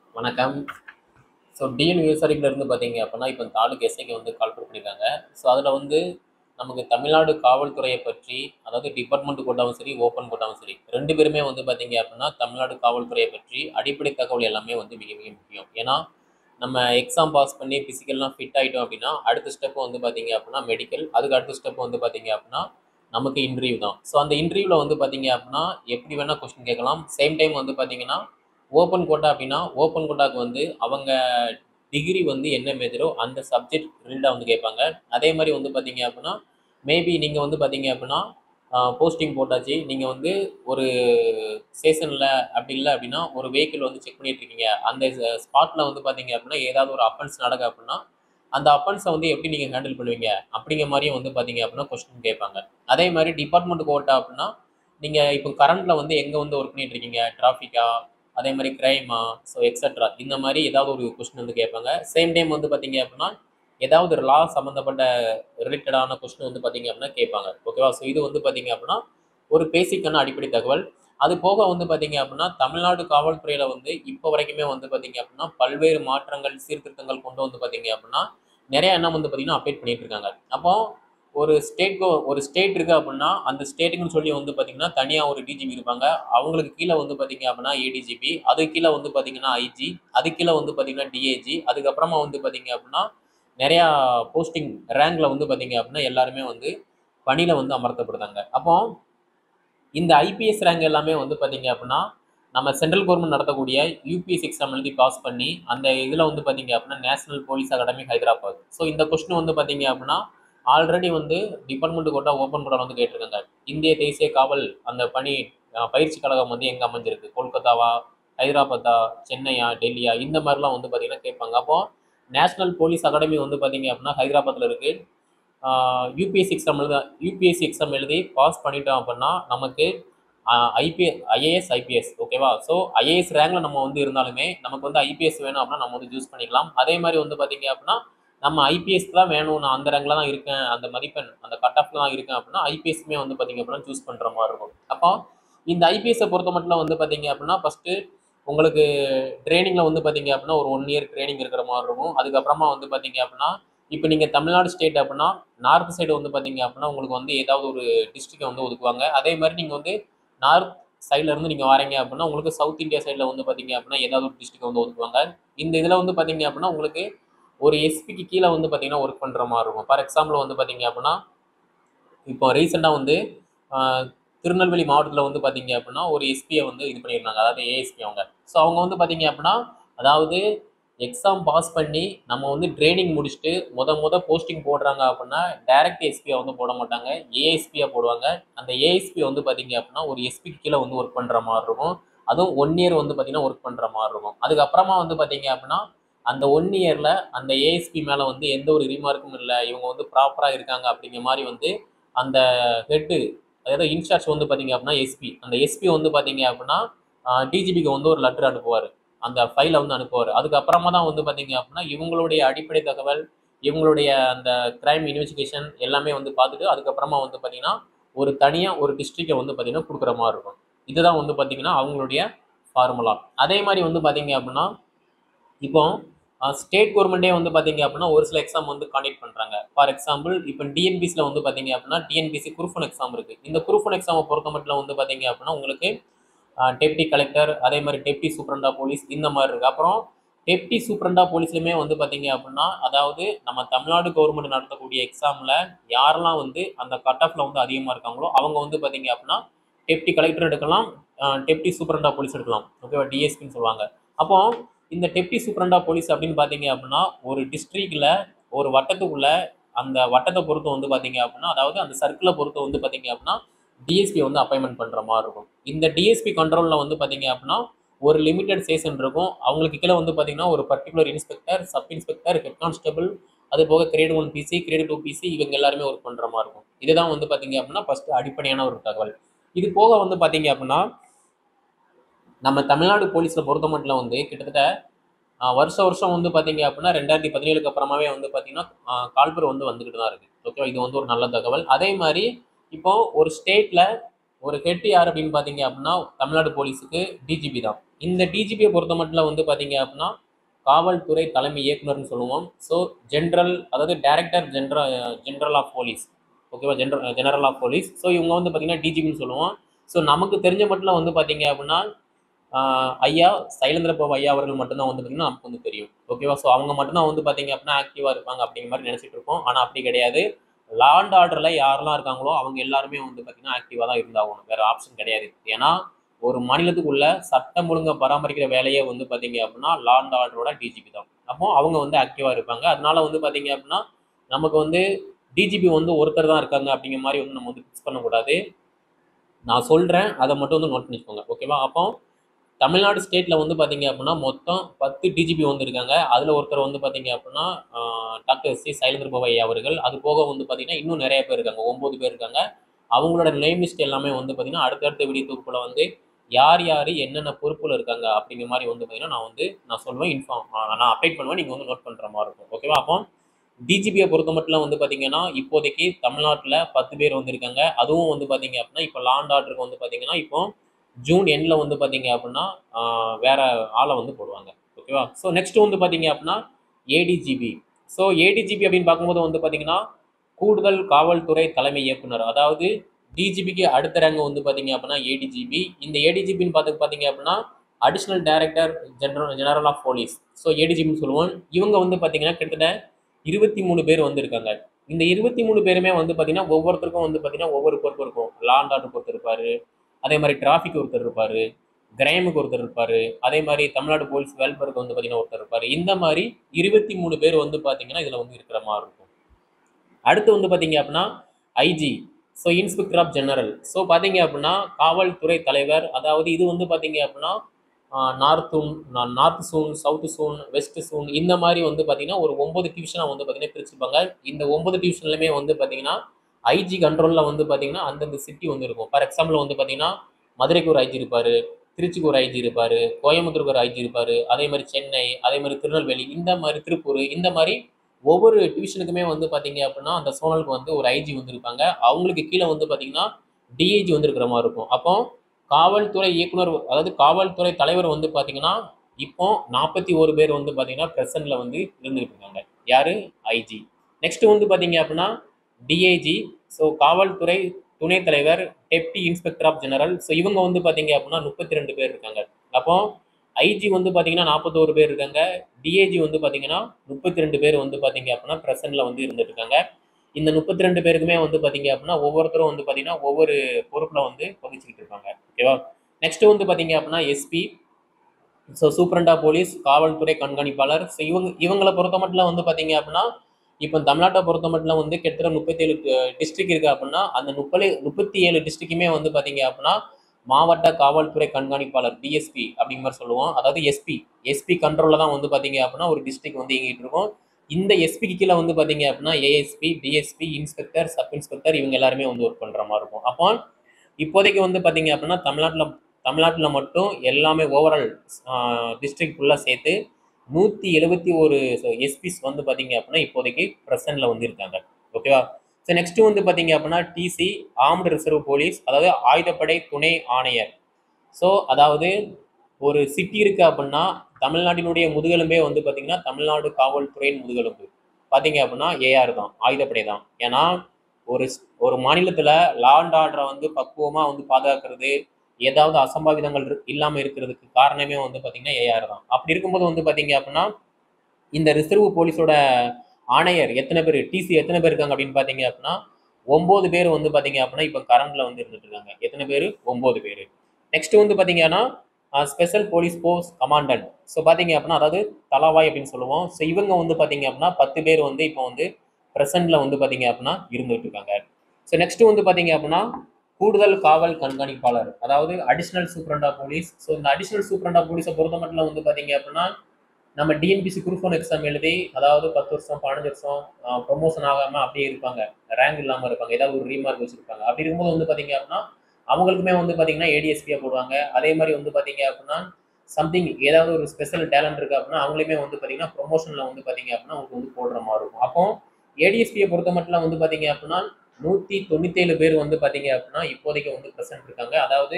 வணக்கம் so TN இருந்து பார்த்தீங்க அப்படின்னா இப்போ தாலுக் எஸ்ஐக்கு வந்து கால் பண்ணியிருக்காங்க ஸோ அதில் வந்து நமக்கு தமிழ்நாடு காவல்துறையை பற்றி அதாவது டிபார்ட்மெண்ட் கோட்டாவும் சரி ஓப்பன் கோட்டாவும் சரி ரெண்டு பேருமே வந்து பார்த்தீங்க அப்படின்னா தமிழ்நாடு காவல்துறையை பற்றி அடிப்படை தகவல் எல்லாமே வந்து மிக மிக முக்கியம் ஏன்னா நம்ம எக்ஸாம் பாஸ் பண்ணி ஃபிசிக்கல்லாம் ஃபிட் ஆகிட்டோம் அப்படின்னா அடுத்த ஸ்டெப் வந்து பார்த்தீங்க அப்படின்னா மெடிக்கல் அதுக்கு அடுத்த ஸ்டெப் வந்து பார்த்தீங்க அப்படின்னா நமக்கு இன்டர்வியூ தான் ஸோ அந்த இன்டர்வியூவில் வந்து பார்த்தீங்க அப்படின்னா எப்படி வேணால் கொஸ்டின் கேட்கலாம் சேம் டைம் வந்து பார்த்தீங்கன்னா ஓப்பன் கோட்டா அப்படின்னா ஓப்பன் கோட்டாக்கு வந்து அவங்க டிகிரி வந்து என்ன மேஜரோ அந்த சப்ஜெக்ட் ரிலேட்டாக வந்து கேட்பாங்க அதே மாதிரி வந்து பார்த்தீங்க அப்படின்னா மேபி நீங்கள் வந்து பார்த்தீங்க அப்படின்னா போஸ்டிங் போட்டாச்சு நீங்கள் வந்து ஒரு ஸ்டேஷனில் அப்படி இல்லை அப்படின்னா ஒரு வெஹிக்கிள் வந்து செக் பண்ணிட்டு இருக்கீங்க அந்த ஸ்பாட்டில் வந்து பார்த்தீங்க அப்படின்னா ஏதாவது ஒரு அப்பன்ஸ் நடக்கு அப்படின்னா அந்த அப்பன்ஸை வந்து எப்படி நீங்கள் ஹேண்டில் பண்ணுவீங்க அப்படிங்கிற மாதிரியும் வந்து பார்த்தீங்க அப்படின்னா கொஸ்டின் கேட்பாங்க அதே மாதிரி டிபார்ட்மெண்ட் கோட்டா அப்படின்னா நீங்கள் இப்போ கரண்ட்டில் வந்து எங்கே வந்து ஒர்க் பண்ணிட்டு இருக்கீங்க டிராஃபிக்கா அதே மாதிரி கிரைமா ஸோ எக்ஸட்ரா இந்த மாதிரி ஏதாவது ஒரு கொஸ்டின் வந்து கேட்பாங்க சேம் டைம் வந்து பார்த்தீங்க அப்படின்னா ஏதாவது ஒரு லா சம்மந்தப்பட்ட ரிலேட்டடான கொஸ்டின் வந்து பார்த்தீங்க அப்படின்னா கேட்பாங்க ஓகேவா ஸோ இது வந்து பார்த்தீங்க அப்படின்னா ஒரு பேசிக்கான அடிப்படை தகவல் அது போக வந்து பார்த்தீங்க அப்படின்னா தமிழ்நாடு காவல்துறையில் வந்து இப்போ வரைக்குமே வந்து பார்த்தீங்க அப்படின்னா பல்வேறு மாற்றங்கள் சீர்திருத்தங்கள் கொண்டு வந்து பார்த்தீங்க அப்படின்னா நிறைய என்ன வந்து பார்த்தீங்கன்னா அப்டேட் பண்ணிட்டு இருக்காங்க அப்போ ஒரு ஸ்டேட் ஒரு ஸ்டேட் இருக்கு அப்படின்னா அந்த ஸ்டேட்டுக்குன்னு சொல்லி வந்து பார்த்தீங்கன்னா தனியாக ஒரு டிஜிபி இருப்பாங்க அவங்களுக்கு கீழே வந்து பார்த்தீங்க அப்படின்னா ஏடிஜிபி அது கீழே வந்து பார்த்தீங்கன்னா ஐஜி அது கீழே வந்து பார்த்தீங்கன்னா டிஏஜி அதுக்கப்புறமா வந்து பார்த்தீங்க அப்படின்னா நிறையா போஸ்டிங் ரேங்கில் வந்து பார்த்தீங்க அப்படின்னா எல்லாருமே வந்து பணியில் வந்து அமர்த்தப்படுறாங்க அப்போ இந்த ஐபிஎஸ் ரேங்க் எல்லாமே வந்து பார்த்தீங்க அப்படின்னா நம்ம சென்ட்ரல் கவர்மெண்ட் நடத்தக்கூடிய யூபிஎஸ் எக்ஸாம் எழுதி பாஸ் பண்ணி அந்த இதில் வந்து பார்த்தீங்க அப்படின்னா national police academy Hyderabad so இந்த கொஸ்டின் வந்து பார்த்தீங்க அப்படின்னா ஆல்ரெடி வந்து டிபார்ட்மெண்ட் கோட்டா ஓப்பன் கோட்டா வந்து கேட்டிருக்காங்க இந்திய தேசிய காவல் அந்த பணி அஹ், பயிற்சி கழகம் வந்து எங்கே அமைஞ்சிருக்கு கொல்கத்தாவா ஹைதராபாத்தா சென்னையா டெல்லியா இந்த மாதிரிலாம் வந்து பார்த்தீங்கன்னா கேட்பாங்க அப்போது நேஷனல் போலீஸ் அகாடமி வந்து பார்த்தீங்க அப்படின்னா ஹைதராபாத்தில் இருக்குது யூபிஎஸ்சி எக்ஸாம் எழுத யூபிஎஸ்சி எக்ஸாம் எழுதி பாஸ் பண்ணிட்டோம் அப்படின்னா நமக்கு ஐபிஎஸ் ஐஏஎஸ் ஐபிஎஸ் ஓகேவா ஸோ ஐஏஎஸ் ரேங்கில் நம்ம வந்து இருந்தாலுமே நமக்கு வந்து ஐபிஎஸ் வேணும் அப்படின்னா நம்ம வந்து சூஸ் பண்ணிக்கலாம் அதே மாதிரி வந்து பார்த்தீங்க அப்படின்னா நம்ம ஐபிஎஸ் தான் வேணும் நான் அந்த ரேங்கில் தான் இருக்கேன் அந்த மதிப்பெண் அந்த கட் ஆஃப்ல தான் இருக்கேன் அப்படின்னா ஐபிஎஸ்மே வந்து பார்த்தீங்க அப்படின்னா சூஸ் பண்ணுற மாதிரி இருக்கும் அப்போ இந்த ஐபிஎஸ்ஸை பொறுத்த மட்டும் வந்து பார்த்தீங்க அப்படின்னா ஃபஸ்ட்டு உங்களுக்கு ட்ரைனிங்கில் வந்து பார்த்தீங்க அப்படின்னா ஒரு ஒன் இயர் ட்ரைனிங் இருக்கிற மாதிரி இருக்கும் அதுக்கப்புறமா வந்து பார்த்தீங்க அப்படின்னா இப்போ நீங்கள் தமிழ்நாடு ஸ்டேட் அப்படின்னா நார்த் சைடு வந்து பார்த்தீங்க அப்படின்னா உங்களுக்கு வந்து ஏதாவது ஒரு டிஸ்ட்ரிக்டை வந்து ஒதுக்குவாங்க அதே மாதிரி நீங்கள் வந்து நார்த் சைடில் இருந்து நீங்கள் வரீங்க அப்படின்னா உங்களுக்கு சவுத் இந்தியா சைடில் வந்து பார்த்தீங்க அப்படின்னா ஏதாவது ஒரு டிஸ்ட்ரிக்ட் வந்து ஒதுக்குவாங்க இந்த இதில் வந்து பார்த்தீங்க அப்படின்னா உங்களுக்கு ஒரு எஸ்பிக்கு கீழே வந்து பார்த்தீங்கன்னா ஒர்க் பண்ணுற மாதிரி இருக்கும் ஃபார் எக்ஸாம்பிள் வந்து பார்த்தீங்க அப்படின்னா இப்போ ரீசெண்டாக வந்து ஆஹ், திருநெல்வேலி மாவட்டத்தில் வந்து பார்த்தீங்க அப்படின்னா ஒரு எஸ்பியை வந்து இது பண்ணியிருந்தாங்க அதாவது ஏஎஸ்பி அவங்க ஸோ அவங்க வந்து பார்த்தீங்க அப்படின்னா அதாவது எக்ஸாம் பாஸ் பண்ணி நம்ம வந்து ட்ரைனிங் முடிச்சுட்டு முத முத போஸ்டிங் போடுறாங்க அப்படின்னா டைரக்ட் எஸ்பியை வந்து போட மாட்டாங்க ஏஎஸ்பியாக போடுவாங்க அந்த ஏஎஸ்பி வந்து பார்த்தீங்க அப்படின்னா ஒரு எஸ்பிக்கு கீழே வந்து ஒர்க் பண்ணுற மாதிரி இருக்கும் அதுவும் ஒன் இயர் வந்து பார்த்தீங்கன்னா ஒர்க் பண்ணுற மாதிரி இருக்கும் அதுக்கப்புறமா வந்து பார்த்தீங்க அப்படின்னா அந்த ஒன் இயரில் அந்த ஏஎஸ்பி மேலே வந்து எந்த ஒரு ரிமார்க்கும் இல்லை இவங்க வந்து ப்ராப்பராக இருக்காங்க அப்படிங்கிற மாதிரி வந்து அந்த ஹெட்டு அதாவது இன்சார்ஜ் வந்து பார்த்தீங்க அப்படின்னா எஸ்பி அந்த எஸ்பி வந்து பார்த்தீங்க அப்படின்னா டிஜிபிக்கு வந்து ஒரு லெட்டர் அனுப்புவார் அந்த ஃபைலை வந்து அனுப்புவார் அதுக்கப்புறமா தான் வந்து பார்த்தீங்க அப்படின்னா இவங்களுடைய அடிப்படை தகவல் இவங்களுடைய அந்த கிரைம் இன்வெஸ்டிகேஷன் எல்லாமே வந்து பார்த்துட்டு அதுக்கப்புறமா வந்து பார்த்தீங்கன்னா ஒரு தனியாக ஒரு டிஸ்ட்ரிக்டை வந்து பார்த்தீங்கன்னா கொடுக்குற மாதிரி இருக்கும் இதுதான் வந்து பார்த்தீங்கன்னா அவங்களுடைய ஃபார்முலா அதே மாதிரி வந்து பார்த்தீங்க அப்படின்னா இப்போ ஸ்டேட் கவர்மெண்ட்டே வந்து பார்த்தீங்க அப்படின்னா ஒரு சில எக்ஸாம் வந்து காண்டக்ட் பண்ணுறாங்க ஃபார் எக்ஸாம்பிள் இப்போ டிஎன்பிசியில் வந்து பார்த்தீங்க அப்படின்னா டிஎன்பிசி குரூஃபன் எக்ஸாம் இருக்குது இந்த குரூஃபன் எக்ஸாமை பொறுத்த மட்டும் வந்து பார்த்தீங்க அப்படின்னா உங்களுக்கு டெப்டி கலெக்டர் அதே மாதிரி டெப்டி சூப்பரண்டா போலீஸ் இந்த மாதிரி இருக்குது அப்புறம் டெப்டி சூப்பரண்டா போலீஸ்லையுமே வந்து பார்த்தீங்க அப்படின்னா அதாவது நம்ம தமிழ்நாடு கவர்மெண்ட் நடத்தக்கூடிய எக்ஸாமில் யாரெல்லாம் வந்து அந்த கட் ஆஃபில் வந்து அதிகமாக இருக்காங்களோ அவங்க வந்து பார்த்தீங்க அப்படின்னா டெப்டி கலெக்டர் எடுக்கலாம் டெப்டி சூப்பரண்டா போலீஸ் எடுக்கலாம் ஓகேவா டிஎஸ்பின்னு சொல்லுவாங்க அப்போ இந்த டெப்டி சூப்பரண்டா போலீஸ் அப்படின்னு பார்த்தீங்க அப்படின்னா ஒரு டிஸ்ட்ரிக்டில் ஒரு வட்டத்துக்குள்ள அந்த வட்டத்தை பொறுத்து வந்து பார்த்தீங்க அப்படின்னா அதாவது அந்த சர்க்கிளை பொறுத்து வந்து பார்த்தீங்க அப்படின்னா டிஎஸ்பி வந்து அப்பாயின்மெண்ட் பண்ணுற மாதிரி இருக்கும் இந்த டிஎஸ்பி கண்ட்ரோலில் வந்து பார்த்தீங்க அப்படின்னா ஒரு லிமிடெட் ஸ்டேஷன் இருக்கும் அவங்களுக்கு கீழே வந்து பார்த்தீங்கன்னா ஒரு particular inspector sub inspector head constable அது போக grade one PC grade two PC இவங்க எல்லாருமே ஒர்க் பண்ணுற மாதிரி இருக்கும் இதுதான் வந்து பார்த்தீங்க அப்படின்னா ஃபஸ்ட்டு அடிப்படையான ஒரு தகவல் இது போக வந்து பார்த்தீங்க அப்படின்னா நம்ம தமிழ்நாடு போலீஸில் பொறுத்த மட்டும் வந்து கிட்டத்தட்ட ஆஹ், வருஷ வருஷம் வந்து பார்த்தீங்க அப்படின்னா ரெண்டாயிரத்தி பதினேழுக்கு அப்புறமாவே வந்து பார்த்தீங்கன்னா கால்பர் வந்து வந்துக்கிட்டு தான் இருக்குது ஓகேவா இது வந்து ஒரு நல்ல தகவல் அதே மாதிரி இப்போ ஒரு ஸ்டேட்டில் ஒரு ஹெட் யார் அப்படின்னு பார்த்தீங்க அப்படின்னா தமிழ்நாடு போலீஸுக்கு டிஜிபி தான் இந்த டிஜிபியை பொறுத்த மட்டும் வந்து பார்த்தீங்க அப்படின்னா காவல்துறை தலைமை இயக்குனர்னு சொல்லுவோம் ஸோ ஜென்ரல் அதாவது director general general of police ஓகேவா general general of police so இவங்க வந்து பார்த்தீங்கன்னா டிஜிபின்னு சொல்லுவோம் ஸோ நமக்கு தெரிஞ்ச மட்டும் வந்து பார்த்தீங்க அப்படின்னா ஆஹ் ஐயா சைலேந்திர பாபு ஐயா அவர்கள் மட்டும்தான் வந்து பார்த்தீங்கன்னா நமக்கு வந்து தெரியும் ஓகேவா ஸோ அவங்க மட்டும்தான் வந்து பார்த்தீங்க அப்படின்னா ஆக்டிவாக இருப்பாங்க அப்படிங்கிற மாதிரி நினச்சிட்டு இருப்போம் ஆனால் அப்படி கிடையாது லா அண்ட் ஆர்டரில் யாரெல்லாம் இருக்காங்களோ அவங்க எல்லாருமே வந்து பார்த்தீங்கன்னா ஆக்டிவாக தான் இருந்தாகணும் வேறு ஆப்ஷன் கிடையாது ஏன்னா ஒரு மாநிலத்துக்குள்ள சட்டம் ஒழுங்கை பராமரிக்கிற வேலையே வந்து பார்த்தீங்க அப்படின்னா லா அண்ட் ஆர்டரோட டிஜிபி தான் அப்போ அவங்க வந்து ஆக்டிவாக இருப்பாங்க அதனால வந்து பார்த்தீங்க அப்படின்னா நமக்கு வந்து டிஜிபி வந்து ஒருத்தர் தான் இருக்காங்க அப்படிங்கிற மாதிரி வந்து நம்ம வந்து ஃபிக்ஸ் பண்ணக்கூடாது நான் சொல்கிறேன் அதை மட்டும் வந்து நோட் பண்ணிக்கோங்க ஓகேவா அப்போ தமிழ்நாடு ஸ்டேட்டில் வந்து பார்த்தீங்க அப்படின்னா மொத்தம் பத்து டிஜிபி வந்து இருக்காங்க அதில் ஒருத்தர் வந்து பார்த்தீங்க அப்படின்னா ஆஹ், டாக்டர் சி சைலேந்திர பாபு ஐயா அவர்கள் அது போக வந்து பார்த்தீங்கன்னா இன்னும் நிறைய பேர் இருக்காங்க ஒம்பது பேர் இருக்காங்க அவங்களோட நேம் லிஸ்ட் எல்லாமே வந்து பார்த்தீங்கன்னா அடுத்தடுத்த வீடியோ தொகுப்புல வந்து யார் யார் என்னென்ன பொறுப்பில் இருக்காங்க அப்படிங்கிற மாதிரி வந்து பார்த்தீங்கன்னா நான் வந்து நான் சொல்லுவேன் இன்ஃபார்ம் நான் அப்டேட் பண்ணுவேன் நீங்கள் வந்து நோட் பண்ணுற மாதிரி இருக்கும் ஓகேவா அப்போ டிஜிபியை பொறுத்த மட்டும் வந்து பார்த்தீங்கன்னா இப்போதைக்கு தமிழ்நாட்டில் பத்து பேர் வந்திருக்காங்க அதுவும் வந்து பார்த்தீங்க அப்படின்னா இப்போ லாண்ட் ஆர்டருக்கு வந்து பார்த்தீங்கன்னா இப்போ ஜூன் எண்ணில் வந்து பார்த்தீங்க அப்படின்னா ஆஹ், வேற ஆளை வந்து போடுவாங்க ஓகேவா ஸோ நெக்ஸ்ட் வந்து பார்த்தீங்க அப்படின்னா ஏடிஜிபி ஸோ ஏடிஜிபி அப்படின்னு பார்க்கும்போது வந்து பார்த்தீங்கன்னா கூடுதல் காவல்துறை தலைமை இயக்குனர் அதாவது டிஜிபிக்கு அடுத்த ரேங்க் வந்து பார்த்தீங்க அப்படின்னா ஏடிஜிபி இந்த ஏடிஜிபின்னு பார்த்து பார்த்தீங்க அப்படின்னா additional director general general of police so ஏடிஜிபின்னு சொல்லுவோம் இவங்க வந்து பார்த்தீங்கன்னா கிட்டத்தட்ட இருபத்தி மூணு பேர் வந்திருக்காங்க இந்த இருபத்தி மூணு பேருமே வந்து பார்த்தீங்கன்னா ஒவ்வொருத்தருக்கும் வந்து பார்த்தீங்கன்னா ஒவ்வொரு பொறுப்பு இருக்கும் லாண்ட் ஆர்டர் ஒருத்தர் இருப்பாரு அதே மாதிரி டிராஃபிக் ஒருத்தர் இருப்பாரு கிரைமுக்கு ஒருத்தர் இருப்பாரு அதே மாதிரி தமிழ்நாடு போலீஸ் வெல்ஃபேருக்கு வந்து பார்த்தீங்கன்னா ஒருத்தர் இருப்பாரு இந்த மாதிரி இருபத்தி மூணு பேர் வந்து பார்த்தீங்கன்னா இதில் வந்து இருக்கிற மாதிரி இருக்கும் அடுத்து வந்து பார்த்தீங்க அப்படின்னா IG so inspector of general so பார்த்தீங்க அப்படின்னா காவல்துறை தலைவர் அதாவது இது வந்து பார்த்தீங்க அப்படின்னா north north zone south zone west zone இந்த மாதிரி வந்து பார்த்தீங்கன்னா ஒரு ஒன்பது டிவிஷனாக வந்து பார்த்தீங்கன்னா பிரிச்சுப்பாங்க இந்த ஒன்பது டிவிஷன்லையுமே வந்து பார்த்தீங்கன்னா ஐஜி கண்ட்ரோலில் வந்து பார்த்தீங்கன்னா அந்தந்த சிட்டி வந்து இருக்கும் ஃபார் எக்ஸாம்பிள் வந்து பார்த்தீங்கன்னா மதுரைக்கு ஒரு ஐஜி இருப்பார் திருச்சிக்கு ஒரு ஐஜி இருப்பார் கோயம்புத்தூருக்கு ஒரு ஐஜி இருப்பார் அதே மாதிரி சென்னை அதே மாதிரி திருநெல்வேலி இந்த மாதிரி திருப்பூர் இந்த மாதிரி ஒவ்வொரு டிவிஷனுக்குமே வந்து பார்த்தீங்க அப்படின்னா அந்த சோனலுக்கு வந்து ஒரு ஐஜி வந்திருப்பாங்க அவங்களுக்கு கீழே வந்து பார்த்தீங்கன்னா டிஐஜி வந்து இருக்கிற மாதிரி இருக்கும் அப்போ காவல்துறை இயக்குனர் அதாவது காவல்துறை தலைவர் வந்து பார்த்தீங்கன்னா இப்போ நாற்பத்தி ஒரு பேர் வந்து பார்த்தீங்கன்னா ப்ரெசன்ட்ல வந்து இருந்துகிட்டு இருக்காங்க யாரு ஐஜி நெக்ஸ்ட் வந்து பார்த்தீங்க அப்படின்னா டிஐஜி ஸோ காவல்துறை துணைத் தலைவர் deputy inspector of general so இவங்க வந்து பார்த்தீங்க அப்படின்னா முப்பத்தி ரெண்டு பேர் இருக்காங்க அப்போ ஐஜி வந்து பார்த்தீங்கன்னா நாற்பத்தோரு பேர் இருக்காங்க டிஏஜி வந்து பார்த்தீங்கன்னா முப்பத்தி ரெண்டு பேர் வந்து பார்த்தீங்க அப்படின்னா ப்ரெசன்ட்ல வந்து இருந்துட்டு இருக்காங்க இந்த முப்பத்தி ரெண்டு பேருக்குமே வந்து பார்த்தீங்க அப்படின்னா ஒவ்வொருத்தரும் வந்து பார்த்தீங்கன்னா ஒவ்வொரு பொறுப்பில் வந்து வகிச்சுக்கிட்டு இருக்காங்க ஓகேவா நெக்ஸ்ட் வந்து பார்த்தீங்க அப்படின்னா எஸ்பி ஸோ சூப்பரண்டா போலீஸ் காவல்துறை கண்காணிப்பாளர் ஸோ இவங்க இவங்களை பொறுத்த மட்டும் வந்து பார்த்தீங்க அப்படின்னா இப்போ தமிழ்நாட்டை பொறுத்த மட்டும் வந்து கிட்டத்தட்ட முப்பத்தேழு டிஸ்ட்ரிக்ட் இருக்கு அப்படின்னா அந்த முப்பது முப்பத்தி ஏழு டிஸ்ட்ரிக்ட்டுமே வந்து பார்த்தீங்க அப்படின்னா மாவட்ட காவல்துறை கண்காணிப்பாளர் டிஎஸ்பி அப்படிங்கிற மாதிரி சொல்லுவோம் அதாவது எஸ்பி எஸ்பி கண்ட்ரோலில் தான் வந்து பார்த்தீங்க அப்படின்னா ஒரு டிஸ்ட்ரிக்ட் வந்து இயங்கிட்டு இருக்கும் இந்த எஸ்பிக்கு கீழே வந்து பார்த்தீங்க அப்படின்னா ASP DSP inspector sub inspector இவங்க எல்லாருமே வந்து ஒர்க் பண்ணுற மாதிரி இருக்கும் அப்போ இப்போதைக்கு வந்து பார்த்தீங்க அப்படின்னா தமிழ்நாட்டில் தமிழ்நாட்டில் மட்டும் எல்லாமே ஓவரால் டிஸ்ட்ரிக்ட் ஃபுல்லாக சேர்த்து நூற்றி எழுபத்தி ஒரு எஸ்பிஸ் வந்து பார்த்தீங்க அப்படின்னா இப்போதைக்கு ப்ரெசன்ட்டில் வந்து இருக்காங்க ஓகேவா ஸோ நெக்ஸ்ட் வந்து பார்த்தீங்க அப்படின்னா டிசி ஆர்ம்டு ரிசர்வ் போலீஸ் அதாவது ஆயுதப்படை துணை ஆணையர் ஸோ அதாவது ஒரு சிட்டி இருக்கு அப்படின்னா தமிழ்நாட்டினுடைய முதுகெலும்பே வந்து பார்த்தீங்கன்னா தமிழ்நாடு காவல்துறையின் முதுகெலும்பு பார்த்தீங்க அப்படின்னா ஏஆர் தான் ஆயுதப்படை தான் ஏன்னா ஒரு ஒரு மாநிலத்தில் லா அண்ட் ஆர்டரை வந்து பக்குவமாக வந்து பாதுகாக்கிறது ஏதாவது அசம்பாவிதங்கள் இல்லாமல் இருக்கிறதுக்கு காரணமே வந்து பார்த்தீங்கன்னா ஏஆர் தான் அப்படி இருக்கும்போது வந்து பார்த்தீங்க அப்படின்னா இந்த ரிசர்வ் போலீஸோட ஆணையர் எத்தனை பேர் டிசி எத்தனை பேர் இருக்காங்க அப்படின்னு பார்த்தீங்க அப்படின்னா ஒம்பது பேர் வந்து பார்த்தீங்க அப்படின்னா இப்போ கரண்ட்ல வந்து இருந்துட்டு இருக்காங்க எத்தனை பேர் ஒம்பது பேர் நெக்ஸ்ட் வந்து பார்த்தீங்கன்னா special police force commandant so பார்த்தீங்க அப்படின்னா அதாவது தலவாய் அப்படின்னு சொல்லுவோம் ஸோ இவங்க வந்து பார்த்தீங்க அப்படின்னா பத்து பேர் வந்து இப்போ வந்து ப்ரெசென்ட்ல வந்து பார்த்தீங்க அப்படின்னா இருந்துட்டு இருக்காங்க ஸோ நெக்ஸ்ட் வந்து பார்த்தீங்க அப்படின்னா கூடுதல் காவல் கண்காணிப்பாளர் அதாவது அடிஷனல் சூப்பரண்டா போலீஸ் ஸோ இந்த அடிஷனல் சூப்பரண்டா போலீஸை பொறுத்த மட்டும் வந்து பார்த்தீங்க அப்படின்னா நம்ம டிஎன்பிசி குரூப் ஒன் எக்ஸாம் எழுதி அதாவது பத்து வருஷம் பதினஞ்சு வருஷம் ப்ரொமோஷன் ஆகாமல் அப்படியே இருப்பாங்க ரேங்க் இல்லாமல் இருப்பாங்க ஏதாவது ஒரு ரீமார்க் வச்சிருப்பாங்க அப்படி இருக்கும்போது வந்து பார்த்தீங்க அப்படின்னா அவங்களுக்குமே வந்து பார்த்தீங்கன்னா ஏடிஎஸ்பியாக போடுவாங்க அதே மாதிரி வந்து பார்த்தீங்க அப்படின்னா சம்திங் ஏதாவது ஒரு ஸ்பெஷல் டேலண்ட் இருக்குது அப்படின்னா அவங்களுமே வந்து பார்த்தீங்கன்னா ப்ரொமோஷனில் வந்து பார்த்தீங்க அப்படின்னா அவங்களுக்கு வந்து போடுற மாதிரி இருக்கும் அப்போ ஏடிஎஸ்பியை பொறுத்த மட்டும் வந்து பார்த்தீங்க அப்படின்னா நூற்றி தொண்ணூத்தேழு பேர் வந்து பார்த்தீங்க அப்படின்னா இப்போதைக்கு வந்து ப்ரெசென்ட் இருக்காங்க அதாவது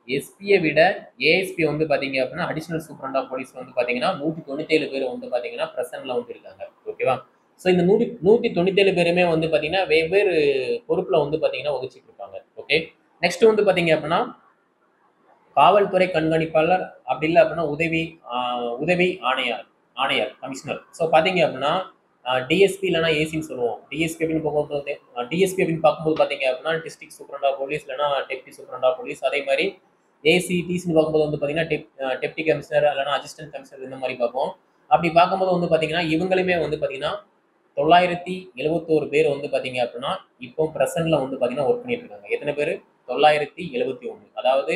எஸ்பியை விட ஏஎஸ்பி வந்து பார்த்தீங்க அப்படின்னா அடிஷனல் சூப்பரண்ட் ஆஃப் போலீஸ் வந்து பார்த்தீங்கன்னா நூற்றி தொண்ணூத்தேழு பேர் வந்து பார்த்தீங்கன்னா ப்ரெசென்ட்ல வந்து இருக்காங்க ஓகேவா ஸோ இந்த நூற்றி நூற்றி தொண்ணூத்தேழு பேருமே வந்து பார்த்தீங்கன்னா வெவ்வேறு பொறுப்பில் வந்து பார்த்தீங்கன்னா வகிச்சிட்டு இருப்பாங்க ஓகே நெக்ஸ்ட் வந்து பார்த்தீங்க அப்படின்னா காவல்துறை கண்காணிப்பாளர் அப்படி இல்லை அப்படின்னா உதவி ஆஹ், உதவி ஆணையர் ஆணையர் கமிஷனர் ஸோ பார்த்தீங்க அப்படின்னா டிஎஸ்பி இல்லைனா ஏசின்னு சொல்லுவோம் டிஎஸ்பி அப்படின்னு போகும்போது டிஎஸ்பி அப்படின்னு பார்க்கும்போது பார்த்தீங்க அப்படின்னா டிஸ்ட்ரிக்ட் சூப்பரண்டா போலீஸ் இல்லைனா டெப்டி சூப்பரண்டா போலீஸ் அதே மாதிரி ஏசி டிசின்னு பார்க்கும்போது வந்து பார்த்தீங்கன்னா டெப் டெப்டி கமிஷனர் இல்லைனா அசிஸ்டன்ட் கமிஷனர் இந்த மாதிரி பார்ப்போம் அப்படி பார்க்கும்போது வந்து பார்த்தீங்கன்னா இவங்களுமே வந்து பார்த்தீங்கன்னா தொள்ளாயிரத்தி எழுபத்தோரு பேர் வந்து பார்த்தீங்க அப்படின்னா இப்போ ப்ரெசென்ட்ல வந்து பார்த்தீங்கன்னா ஒர்க் பண்ணிட்டு இருக்காங்க எத்தனை பேர் தொள்ளாயிரத்தி எழுபத்தி ஒன்று அதாவது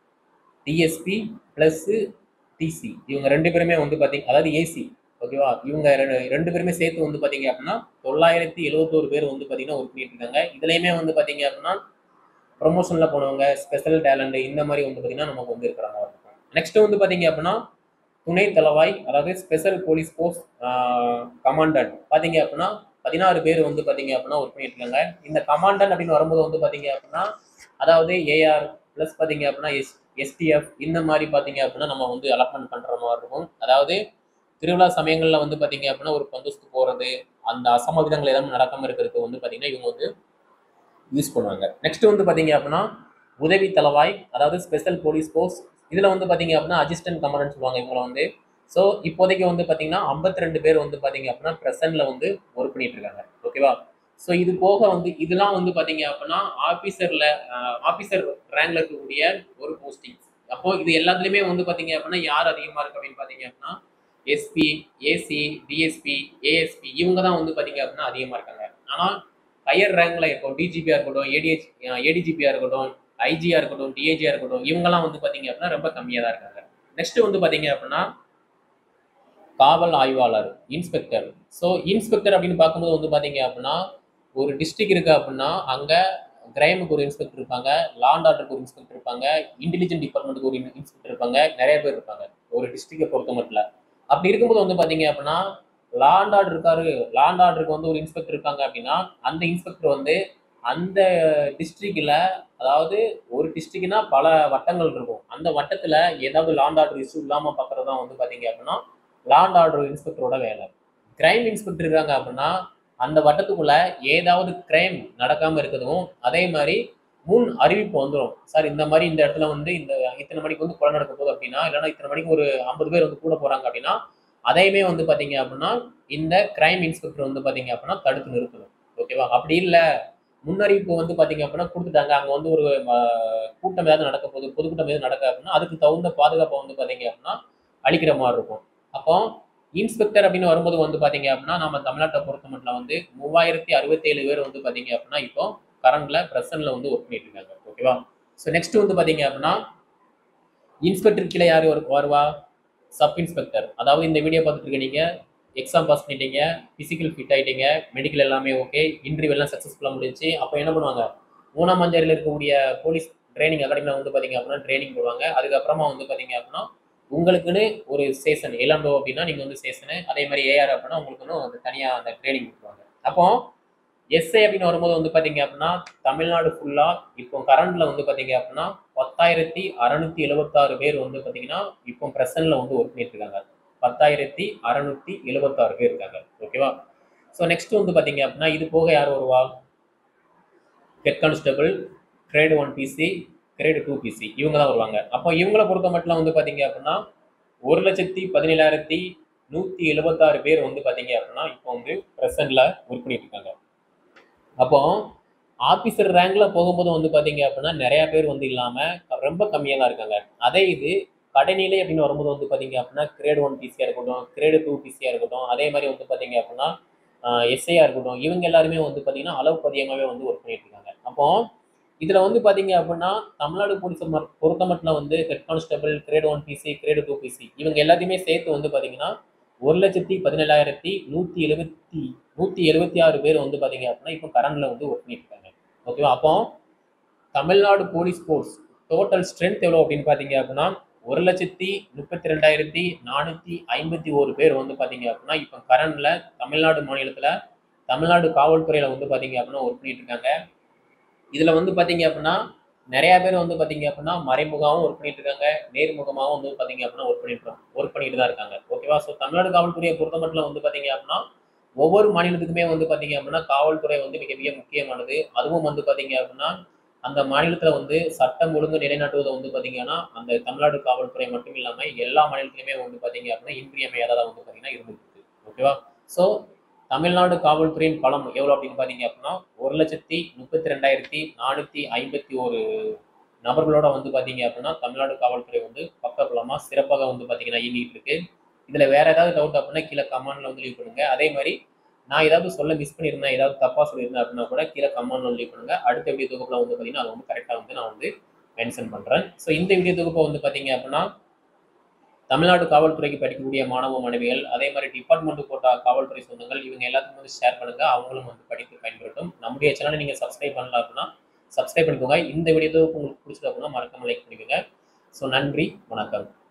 டிஎஸ்பி ப்ளஸ்ஸு டிசி இவங்க ரெண்டு பேருமே வந்து பார்த்தீங்க அதாவது ஏசி ஓகேவா இவங்க ரெண்டு ரெண்டு பேருமே சேர்த்து வந்து பார்த்தீங்க அப்படின்னா தொள்ளாயிரத்தி எழுபத்தோரு பேர் வந்து பார்த்தீங்கன்னா ஒர்க் பண்ணிட்டு இருக்காங்க இதுலேயுமே வந்து பார்த்தீங்க அப்படின்னா ப்ரொமோஷனில் போனவங்க ஸ்பெஷல் டேலண்ட் இந்த மாதிரி வந்து பார்த்தீங்கன்னா நமக்கு வந்து இருக்கிறாங்க நெக்ஸ்ட் வந்து பார்த்தீங்க அப்படின்னா துணை தளவாய் அதாவது ஸ்பெஷல் போலீஸ் போர்ஸ் கமாண்டன்ட் பார்த்தீங்க அப்படின்னா பதினாறு பேர் வந்து பார்த்தீங்க அப்படின்னா ஒர்க் பண்ணிட்டு இருக்காங்க இந்த கமாண்டன்ட் அப்படின்னு வரும்போது வந்து பார்த்தீங்க அப்படின்னா அதாவது ஏஆர் ப்ளஸ் பார்த்தீங்க அப்படின்னா எஸ் எஸ்டிஎஃப் இந்த மாதிரி பார்த்தீங்க அப்படின்னா நம்ம வந்து அலாட்மெண்ட் பண்ணுற மாதிரி இருக்கும் அதாவது திருவிழா சமயங்களில் வந்து பார்த்தீங்க அப்படின்னா ஒரு பந்தோஸ்து போகிறது அந்த அசம்பாவிதங்கள் எதுவும் நடக்காமல் இருக்கிறதுக்கு வந்து பார்த்தீங்கன்னா இவங்க வந்து யூஸ் பண்ணுவாங்க நெக்ஸ்ட் வந்து பார்த்தீங்க அப்படின்னா உதவி தளவாய் அதாவது ஸ்பெஷல் போலீஸ் ஃபோர்ஸ் இதில் வந்து பார்த்தீங்க அப்படின்னா அசிஸ்டன்ட் கமாண்டன்ட் சொல்லுவாங்க இவங்களை வந்து ஸோ இப்போதைக்கு வந்து பார்த்தீங்கன்னா 52 ரெண்டு பேர் வந்து பார்த்தீங்க அப்படின்னா ப்ரெசென்ட்ல வந்து ஒர்க் பண்ணிட்டு இருக்காங்க ஓகேவா ஸோ இது போக வந்து இதெல்லாம் வந்து பார்த்தீங்க அப்படின்னா ஆஃபீஸரில் ஆஃபீஸர் ரேங்க்ல இருக்கக்கூடிய ஒரு போஸ்டிங்ஸ் அப்போ இது எல்லாத்துலேயுமே வந்து பார்த்தீங்க அப்படின்னா யார் அதிகமாக இருக்கு அப்படின்னு பார்த்தீங்க அப்படின்னா எஸ்பி ஏசி டிஎஸ்பி ஏஎஸ்பி இவங்க தான் வந்து பார்த்தீங்க அப்படின்னா அதிகமாக இருக்காங்க ஆனால் ஹையர் ரேங்க்ல இருக்கும் டிஜிபியாக இருக்கட்டும் ஏடிஹெச் ஏடிஜிபியாக இருக்கட்டும் ஐஜியாக இருக்கட்டும் டிஏஜியாக இருக்கட்டும் இவங்கெல்லாம் வந்து பார்த்தீங்க அப்படின்னா ரொம்ப கம்மியாக தான் இருக்காங்க நெக்ஸ்ட் வந்து பார்த்தீங்க அப்படின்னா காவல் ஆய்வாளர் இன்ஸ்பெக்டர் ஸோ இன்ஸ்பெக்டர் அப்படின்னு பார்க்கும்போது வந்து பார்த்தீங்க அப்படின்னா ஒரு டிஸ்ட்ரிக்ட் இருக்கு அப்படின்னா அங்கே கிரைமுக்கு ஒரு இன்ஸ்பெக்டர் இருப்பாங்க லாண்ட் ஆர்டருக்கு ஒரு இன்ஸ்பெக்டர் இருப்பாங்க இன்டெலிஜென்ட் டிபார்ட்மெண்ட்டுக்கு ஒரு இன்ஸ்பெக்டர் இருப்பாங்க நிறைய பேர் இருப்பாங்க ஒரு டிஸ்ட்ரிக்டை பொறுத்த மட்டும் அப்படி இருக்கும்போது வந்து பார்த்தீங்க அப்படின்னா லாண்ட் ஆர்டர் இருக்காரு லாண்ட் ஆர்டருக்கு வந்து ஒரு இன்ஸ்பெக்டர் இருக்காங்க அப்படின்னா அந்த இன்ஸ்பெக்டர் வந்து அந்த டிஸ்ட்ரிக்ட்ல அதாவது ஒரு டிஸ்ட்ரிக்ட்னா பல வட்டங்கள் இருக்கும் அந்த வட்டத்துல ஏதாவது லாண்ட் ஆர்டர் இஷ்யூ இல்லாம பார்க்கறது தான் வந்து பாத்தீங்க அப்படின்னா லாண்ட் ஆர்டர் இன்ஸ்பெக்டரோட வேலை கிரைம் இன்ஸ்பெக்டர் இருக்காங்க அப்படின்னா அந்த வட்டத்துக்குள்ள ஏதாவது கிரைம் நடக்காம இருக்கிறதும் அதே மாதிரி முன் அறிவிப்பு வந்துடும் சார் இந்த மாதிரி இந்த இடத்துல வந்து இந்த இத்தனை மணிக்கு வந்து கொலை நடக்க போகுது அப்படின்னா இல்லைன்னா இத்தனை மணிக்கு ஒரு ஐம்பது பேர் வந்து கூட போறாங்க அப்படின்னா அதையுமே வந்து பாத்தீங்க அப்படின்னா இந்த கிரைம் இன்ஸ்பெக்டர் வந்து பாத்தீங்க அப்படின்னா தடுத்து நிறுத்தணும் ஓகேவா அப்படி இல்லை முன்னறிவிப்பு வந்து பாத்தீங்க அப்படின்னா கொடுத்துட்டாங்க அங்க வந்து ஒரு ஆஹ், கூட்டம் ஏதாவது நடக்க போகுது பொதுக்கூட்டம் ஏதாவது நடக்க அப்படின்னா அதுக்கு தகுந்த பாதுகாப்பை வந்து பாத்தீங்க அப்படின்னா அளிக்கிற மாதிரி இருக்கும் அப்போ இன்ஸ்பெக்டர் அப்படின்னு வரும்போது வந்து பாத்தீங்க அப்படின்னா நம்ம தமிழ்நாட்டை பொறுத்த மட்டும் வந்து மூவாயிரத்தி அறுபத்தேழு பேர் வந்து பாத்தீங்க அப்படின்னா இப்போ கரண்ட்ல பிரசன்ட்ல வந்து ஒர்க் பண்ணிட்டு இருக்காங்க ஓகேவா ஸோ நெக்ஸ்ட் வந்து பாத்தீங்க அப்படின்னா இன்ஸ்பெக்டர் கீழே யார் வரு- வருவா சப் இன்ஸ்பெக்டர் அதாவது இந்த வீடியோ பார்த்துட்டு இருக்க நீங்க எக்ஸாம் பாஸ் பண்ணிட்டீங்க ஃபிசிக்கல் ஃபிட் ஆயிட்டீங்க மெடிக்கல் எல்லாமே ஓகே இன்டர்வியூ எல்லாம் சக்ஸஸ்ஃபுல்லாக முடிஞ்சுச்சு அப்போ என்ன பண்ணுவாங்க மூணாம் அஞ்சாறில் இருக்கக்கூடிய போலீஸ் ட்ரைனிங் அகாடமியில் வந்து பார்த்தீங்க அப்படின்னா ட்ரைனிங் போடுவாங்க அதுக்கப்புறமா வந்து பார்த்தீங்க அப்படின்னா உங்களுக்குன்னு ஒரு ஸ்டேஷன் எலாண்டோ அப்படின்னா நீங்கள் வந்து ஸ்டேஷனு அதே மாதிரி ஏஆர் அப்படின்னா உங்களுக்குன்னு அந்த தனியாக அந்த ட்ரைனிங் கொடுத்துருவாங்க அப்போ எஸ்ஐ அப்படின்னு வரும்போது வந்து பார்த்தீங்க அப்படின்னா தமிழ்நாடு ஃபுல்லாக இப்போ கரண்ட்ல வந்து பார்த்தீங்க அப்படின்னா பத்தாயிரத்தி அறநூத்தி எழுபத்தாறு பேர் வந்து பார்த்தீங்கன்னா இப்போ ப்ரெசன்ட்ல வந்து ஒர்க் பண்ணிட்டு இருக்காங்க பத்தாயிரத்தி அறநூத்தி எழுபத்தாறு பேர் இருக்காங்க ஓகேவா ஸோ நெக்ஸ்ட் வந்து பார்த்தீங்க அப்படின்னா இது போக யார் வருவா head constable grade one PC grade two PC இவங்க தான் வருவாங்க அப்போ இவங்களை பொறுத்த மட்டும் வந்து பார்த்தீங்க அப்படின்னா ஒரு லட்சத்தி பதினேழாயிரத்தி நூற்றி எழுபத்தாறு பேர் வந்து பார்த்தீங்க அப்படின்னா இப்போ வந்து ப்ரெசென்ட்ல ஒர்க் பண்ணிட்டு இருக்காங்க அப்போ ஆஃபீஸர் ரேங்க்ல போகும்போது வந்து பார்த்தீங்க அப்படின்னா நிறைய பேர் வந்து இல்லாமல் ரொம்ப கம்மியாக தான் இருக்காங்க அதே இது கடைநிலை அப்படின்னு வரும்போது வந்து பார்த்தீங்க அப்படின்னா கிரேட் ஒன் பிசியாக இருக்கட்டும் கிரேடு டூ பிசியாக இருக்கட்டும் அதே மாதிரி வந்து பார்த்தீங்க அப்படின்னா எஸ்ஐயாக இருக்கட்டும் இவங்க எல்லாருமே வந்து பார்த்தீங்கன்னா அளவுக்கு அதிகமாகவே வந்து ஒர்க் பண்ணிட்டு இருக்காங்க அப்போ இதில் வந்து பார்த்தீங்க அப்படின்னா தமிழ்நாடு போலீஸ் பொறுத்த மட்டும் வந்து head constable grade one PC grade two PC இவங்க எல்லாத்தையுமே சேர்த்து வந்து பார்த்தீங்கன்னா ஒரு லட்சத்தி பதினேழாயிரத்தி நூற்றி எழுபத்தி நூற்றி எழுபத்தி ஆறு பேர் வந்து பார்த்தீங்க அப்படின்னா இப்போ கரண்ட்ல வந்து ஒர்க் பண்ணிட்டு இருக்காங்க ஓகேவா அப்போ Tamil Nadu police force total strength எவ்வளோ அப்படின்னு பார்த்தீங்க அப்படின்னா ஒரு லட்சத்தி முப்பத்தி ரெண்டாயிரத்தி நானூற்றி ஐம்பத்தி ஒரு பேர் வந்து பார்த்தீங்க அப்படின்னா இப்போ கரண்ட்ல தமிழ்நாடு மாநிலத்தில் தமிழ்நாடு காவல்துறையில் வந்து பார்த்தீங்க அப்படின்னா ஒர்க் பண்ணிட்டு இருக்காங்க இதில் வந்து பார்த்தீங்க அப்படின்னா நிறைய பேர் வந்து பாத்தீங்க அப்படின்னா மறைமுகமாகவும் ஒர்க் பண்ணிட்டு இருக்காங்க நேர்முகமாகவும் வந்து பாத்தீங்க அப்படின்னா ஒர்க் பண்ணிட்டு ஒர்க் பண்ணிட்டு தான் இருக்காங்க ஓகேவா ஸோ தமிழ்நாடு காவல்துறையை பொறுத்த மட்டும் வந்து பாத்தீங்க அப்படின்னா ஒவ்வொரு மாநிலத்துக்குமே வந்து பாத்தீங்க அப்படின்னா காவல்துறை வந்து மிக மிக முக்கியமானது அதுவும் வந்து பாத்தீங்க அப்படின்னா அந்த மாநிலத்துல வந்து சட்டம் ஒழுங்கு நிலைநாட்டுவதை வந்து பாத்தீங்கன்னா அந்த தமிழ்நாடு காவல்துறை மட்டும் இல்லாம எல்லா மாநிலத்திலுமே வந்து பாத்தீங்க அப்படின்னா இன்றியமையாததா வந்து பாத்தீங்கன்னா இருந்துட்டு இருக்கு ஓகேவா ஸோ தமிழ்நாடு காவல்துறையின் பலம் எவ்வளோ அப்படின்னு பார்த்தீங்க அப்படின்னா ஒரு லட்சத்தி முப்பத்தி ரெண்டாயிரத்தி நானூற்றி ஐம்பத்தி ஒரு நபர்களோட வந்து பார்த்தீங்க அப்படின்னா தமிழ்நாடு காவல்துறை வந்து பக்கபலமாக சிறப்பாக வந்து பார்த்தீங்கன்னா இயங்கிட்டு இருக்கு இதில் வேற ஏதாவது டவுட் அப்படின்னா கீழே கமெண்ட்ல வந்து லீவ் பண்ணுங்க அதே மாதிரி நான் ஏதாவது சொல்ல மிஸ் பண்ணியிருந்தேன் ஏதாவது தப்பாக சொல்லியிருந்தேன் அப்படின்னா கூட கீழே கமெண்ட்ல லீவ் பண்ணுங்க அடுத்த வீடியோ தொகுப்பில் வந்து பார்த்தீங்கன்னா அது வந்து கரெக்டாக வந்து நான் வந்து மென்ஷன் பண்ணுறேன் ஸோ இந்த வீடியோ தொகுப்பை வந்து பார்த்தீங்க அப்படின்னா தமிழ்நாடு காவல்துறைக்கு படிக்கக்கூடிய மாணவ மாணவிகள் அதே மாதிரி டிபார்ட்மெண்ட் போட்ட காவல்துறை சொந்தங்கள் இவங்க எல்லாத்துக்கும் வந்து ஷேர் பண்ணுங்க அவங்களும் வந்து படித்து பயன்படுத்தும் நம்முடைய சேனலை நீங்க சப்ஸ்கிரைப் பண்ணல அப்படின்னா சப்ஸ்கிரைப் பண்ணிக்கோங்க இந்த வீடியோ உங்களுக்கு பிடிச்சது அப்படின்னா மறக்காம லைக் பண்ணிக்கோங்க ஸோ நன்றி வணக்கம்